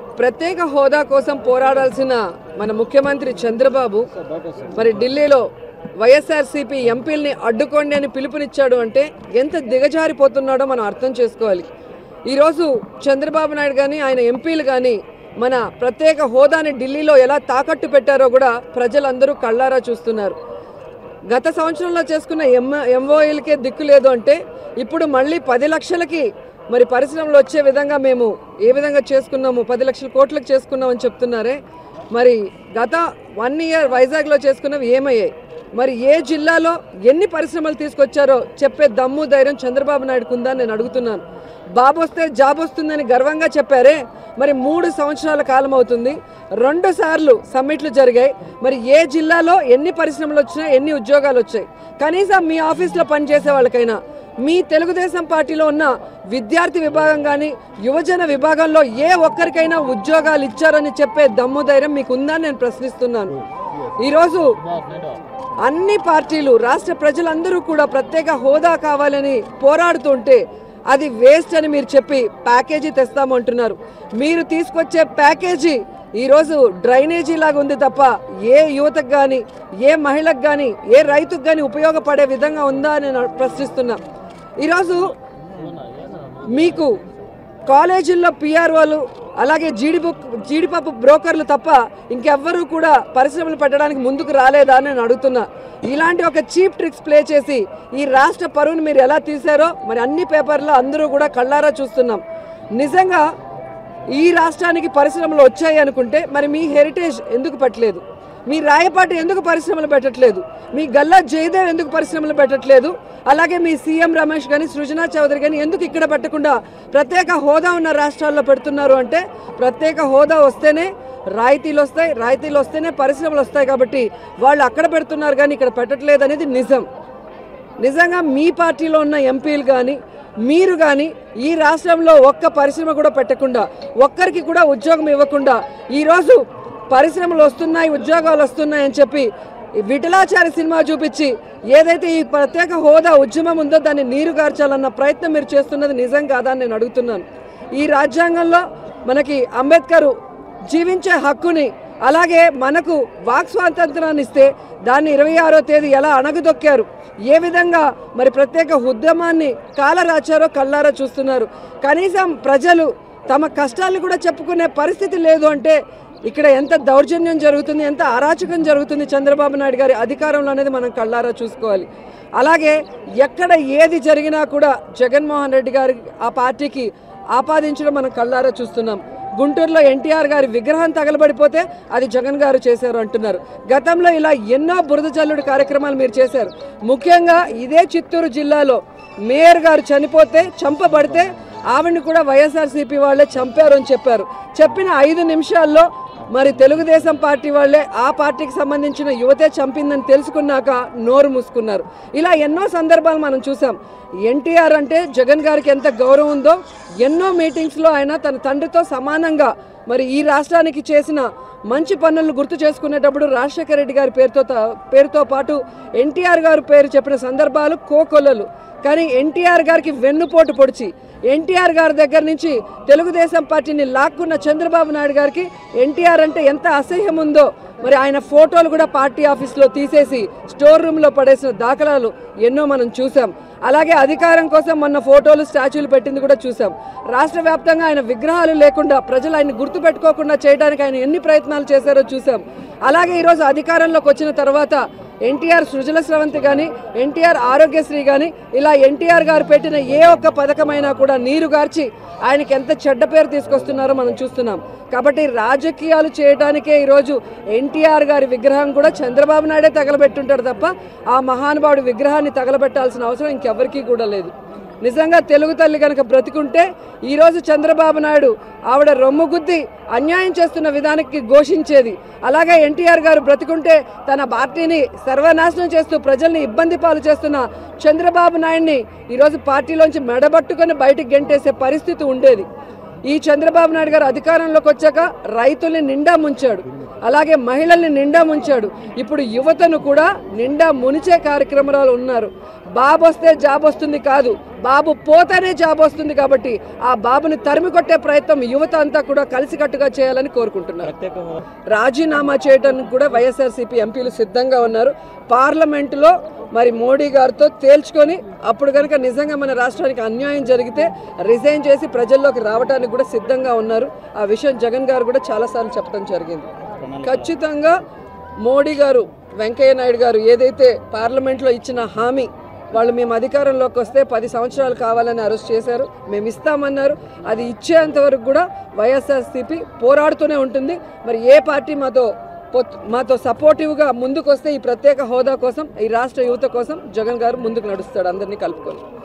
ప్రత్యేక హోదా కోసం పోరాడాల్సిన మన ముఖ్యమంత్రి చంద్రబాబు మరి ఢిల్లీలో వైఎస్ఆర్సీపీ ఎంపీల్ని అడ్డుకోండి అని పిలుపునిచ్చాడు అంటే ఎంత దిగజారిపోతున్నాడో మనం అర్థం చేసుకోవాలి ఈరోజు చంద్రబాబు నాయుడు కానీ ఆయన ఎంపీలు కానీ మన ప్రత్యేక హోదాని ఢిల్లీలో ఎలా తాకట్టు పెట్టారో కూడా ప్రజలందరూ కళ్ళారా చూస్తున్నారు గత సంవత్సరంలో చేసుకున్న ఎం ఎంఓఏలకే దిక్కు లేదు అంటే ఇప్పుడు మళ్ళీ పది లక్షలకి మరి పరిశ్రమలు వచ్చే విధంగా మేము ఏ విధంగా చేసుకున్నాము పది లక్షల కోట్లకు చేసుకున్నామని చెప్తున్నారే మరి గత వన్ ఇయర్ వైజాగ్లో చేసుకున్నవి ఏమయ్యాయి మరి ఏ జిల్లాలో ఎన్ని పరిశ్రమలు తీసుకొచ్చారో చెప్పే దమ్ము ధైర్యం చంద్రబాబు నాయుడుకు ఉందా నేను అడుగుతున్నాను బాబు వస్తే జాబ్ వస్తుందని గర్వంగా చెప్పారే మరి మూడు సంవత్సరాల కాలం అవుతుంది రెండు సార్లు సమ్మిట్లు జరిగాయి మరి ఏ జిల్లాలో ఎన్ని పరిశ్రమలు వచ్చినాయి ఎన్ని ఉద్యోగాలు వచ్చాయి కనీసం మీ ఆఫీస్లో పనిచేసే వాళ్ళకైనా మీ తెలుగుదేశం పార్టీలో ఉన్న విద్యార్థి విభాగం కానీ యువజన విభాగంలో ఏ ఒక్కరికైనా ఉద్యోగాలు ఇచ్చారని చెప్పే దమ్ము ధైర్యం మీకు ఉందని నేను ప్రశ్నిస్తున్నాను ఈరోజు అన్ని పార్టీలు రాష్ట్ర ప్రజలందరూ కూడా ప్రత్యేక హోదా కావాలని పోరాడుతుంటే అది వేస్ట్ అని మీరు చెప్పి ప్యాకేజీ తెస్తామంటున్నారు మీరు తీసుకొచ్చే ప్యాకేజీ ఈరోజు డ్రైనేజీ లాగా ఉంది తప్ప ఏ యువతకు కానీ ఏ మహిళకు కానీ ఏ రైతుకు కానీ ఉపయోగపడే విధంగా ఉందా అని నేను ప్రశ్నిస్తున్నా ఈరోజు మీకు కాలేజీల్లో పిఆర్ఓలు అలాగే జీడిబుక్ జీడిపప్పు బ్రోకర్లు తప్ప ఇంకెవ్వరూ కూడా పరిశ్రమలు పెట్టడానికి ముందుకు రాలేదా అని నేను అడుగుతున్నా ఇలాంటి ఒక చీప్ ట్రిక్స్ ప్లే చేసి ఈ రాష్ట్ర పరువుని మీరు ఎలా తీశారో మరి అన్ని పేపర్లో అందరూ కూడా కళ్ళారా చూస్తున్నాం నిజంగా ఈ రాష్ట్రానికి పరిశ్రమలు వచ్చాయి అనుకుంటే మరి మీ హెరిటేజ్ ఎందుకు పెట్టలేదు మీ రాయపాటి ఎందుకు పరిశ్రమలు పెట్టట్లేదు మీ గల్లా జయదేవ్ ఎందుకు పరిశ్రమలు పెట్టట్లేదు అలాగే మీ సీఎం రమేష్ కానీ సృజనా చౌదరి కానీ ఎందుకు ఇక్కడ పెట్టకుండా ప్రత్యేక హోదా ఉన్న రాష్ట్రాల్లో పెడుతున్నారు అంటే ప్రత్యేక హోదా వస్తేనే రాయితీలు వస్తాయి రాయితీలు వస్తేనే పరిశ్రమలు వస్తాయి కాబట్టి వాళ్ళు అక్కడ పెడుతున్నారు కానీ ఇక్కడ పెట్టట్లేదు అనేది నిజం నిజంగా మీ పార్టీలో ఉన్న ఎంపీలు కానీ మీరు కానీ ఈ రాష్ట్రంలో ఒక్క పరిశ్రమ కూడా పెట్టకుండా ఒక్కరికి కూడా ఉద్యోగం ఇవ్వకుండా ఈరోజు పరిశ్రమలు వస్తున్నాయి ఉద్యోగాలు వస్తున్నాయి అని చెప్పి ఈ విఠలాచారి సినిమా చూపించి ఏదైతే ఈ ప్రత్యేక హోదా ఉద్యమం ఉందో దాన్ని నీరు గార్చాలన్న ప్రయత్నం మీరు చేస్తున్నది నిజం కాదా అని నేను అడుగుతున్నాను ఈ రాజ్యాంగంలో మనకి అంబేద్కర్ జీవించే హక్కుని అలాగే మనకు వాక్ స్వాతంత్రాన్ని ఇస్తే దాన్ని ఇరవై ఆరో తేదీ ఎలా అణగదొక్కారు ఏ విధంగా మరి ప్రత్యేక ఉద్యమాన్ని కాలరాచారో కళ్ళారో చూస్తున్నారు కనీసం ప్రజలు తమ కష్టాలను కూడా చెప్పుకునే పరిస్థితి లేదు అంటే ఇక్కడ ఎంత దౌర్జన్యం జరుగుతుంది ఎంత అరాచకం జరుగుతుంది చంద్రబాబు నాయుడు గారి అధికారంలో అనేది మనం కళ్ళారా చూసుకోవాలి అలాగే ఎక్కడ ఏది జరిగినా కూడా జగన్మోహన్ రెడ్డి గారి ఆ పార్టీకి ఆపాదించడం మనం కళ్ళారా చూస్తున్నాం గుంటూరులో ఎన్టీఆర్ గారి విగ్రహం తగలబడిపోతే అది జగన్ గారు చేశారు అంటున్నారు గతంలో ఇలా ఎన్నో బురద జల్లుడు కార్యక్రమాలు మీరు చేశారు ముఖ్యంగా ఇదే చిత్తూరు జిల్లాలో మేయర్ గారు చనిపోతే చంపబడితే ఆవిడని కూడా వైఎస్ఆర్సీపీ వాళ్ళే చంపారు అని చెప్పారు చెప్పిన ఐదు నిమిషాల్లో మరి తెలుగుదేశం పార్టీ వాళ్ళే ఆ పార్టీకి సంబంధించిన యువతే చంపిందని తెలుసుకున్నాక నోరు మూసుకున్నారు ఇలా ఎన్నో సందర్భాలు మనం చూసాం ఎన్టీఆర్ అంటే జగన్ గారికి ఎంత గౌరవం ఉందో ఎన్నో మీటింగ్స్లో ఆయన తన తండ్రితో సమానంగా మరి ఈ రాష్ట్రానికి చేసిన మంచి పనులను గుర్తు చేసుకునేటప్పుడు రాజశేఖర రెడ్డి గారి పేరుతో త- పేరుతో పాటు ఎన్టీఆర్ గారి పేరు చెప్పిన సందర్భాలు కోకొల్లలు కానీ ఎన్టీఆర్ గారికి వెన్నుపోటు పొడిచి ఎన్టీఆర్ గారి దగ్గర నుంచి తెలుగుదేశం పార్టీని లాక్కున్న చంద్రబాబు నాయుడు గారికి ఎన్టీఆర్ అంటే ఎంత అసహ్యం ఉందో మరి ఆయన ఫోటోలు కూడా పార్టీ ఆఫీస్లో తీసేసి స్టోర్ రూమ్లో పడేసిన దాఖలాలు ఎన్నో మనం చూసాం అలాగే అధికారం కోసం మొన్న ఫోటోలు స్టాచ్యూలు పెట్టింది కూడా చూసాం రాష్ట్ర వ్యాప్తంగా ఆయన విగ్రహాలు లేకుండా ప్రజలు ఆయన గుర్తుపెట్టుకోకుండా చేయడానికి ఆయన ఎన్ని ప్రయత్నాలు చేశారో చూసాం అలాగే ఈరోజు అధికారంలోకి వచ్చిన తర్వాత ఎన్టీఆర్ సృజల స్రవంతి కానీ ఎన్టీఆర్ ఆరోగ్యశ్రీ కానీ ఇలా ఎన్టీఆర్ గారు పెట్టిన ఏ ఒక్క పథకమైనా కూడా నీరు గార్చి ఆయనకి ఎంత చెడ్డ పేరు తీసుకొస్తున్నారో మనం చూస్తున్నాం కాబట్టి రాజకీయాలు చేయడానికే ఈరోజు ఎన్టీఆర్ గారి విగ్రహం కూడా చంద్రబాబు నాయుడే తగలబెట్టుంటాడు తప్ప ఆ మహానుభావుడి విగ్రహాన్ని తగలబెట్టాల్సిన అవసరం ఇంకెవరికీ కూడా లేదు నిజంగా తెలుగు తల్లి కనుక బ్రతికుంటే ఈరోజు చంద్రబాబు నాయుడు ఆవిడ రొమ్ము గుద్ది అన్యాయం చేస్తున్న విధానానికి ఘోషించేది అలాగే ఎన్టీఆర్ గారు బ్రతికుంటే తన పార్టీని సర్వనాశనం చేస్తూ ప్రజల్ని ఇబ్బంది పాలు చేస్తున్న చంద్రబాబు నాయుడిని ఈరోజు పార్టీలోంచి మెడబట్టుకొని బయటికి గెంటేసే పరిస్థితి ఉండేది ఈ చంద్రబాబు నాయుడు గారు అధికారంలోకి వచ్చాక రైతుల్ని నిండా ముంచాడు అలాగే మహిళల్ని నిండా ముంచాడు ఇప్పుడు యువతను కూడా నిండా మునిచే కార్యక్రమాలు ఉన్నారు బాబు వస్తే జాబ్ వస్తుంది కాదు బాబు పోతేనే జాబ్ వస్తుంది కాబట్టి ఆ బాబుని తరిమి కొట్టే ప్రయత్నం యువత అంతా కూడా కలిసికట్టుగా చేయాలని కోరుకుంటున్నారు రాజీనామా చేయడానికి కూడా వైఎస్ఆర్సీపీ ఎంపీలు సిద్ధంగా ఉన్నారు పార్లమెంటులో మరి మోడీ గారితో తేల్చుకొని అప్పుడు కనుక నిజంగా మన రాష్ట్రానికి అన్యాయం జరిగితే రిజైన్ చేసి ప్రజల్లోకి రావడానికి కూడా సిద్ధంగా ఉన్నారు ఆ విషయం జగన్ గారు కూడా చాలాసార్లు చెప్పడం జరిగింది ఖచ్చితంగా మోడీ గారు వెంకయ్య నాయుడు గారు ఏదైతే పార్లమెంట్లో ఇచ్చిన హామీ వాళ్ళు మేము అధికారంలోకి వస్తే పది సంవత్సరాలు కావాలని అరెస్ట్ చేశారు మేము ఇస్తామన్నారు అది ఇచ్చేంత వరకు కూడా వైఎస్ఆర్సీపీ పోరాడుతూనే ఉంటుంది మరి ఏ పార్టీ మాతో పొత్- మాతో సపోర్టివ్గా ముందుకు వస్తే ఈ ప్రత్యేక హోదా కోసం ఈ రాష్ట్ర యువత కోసం జగన్ గారు ముందుకు నడుస్తాడు అందరినీ కలుపుకొని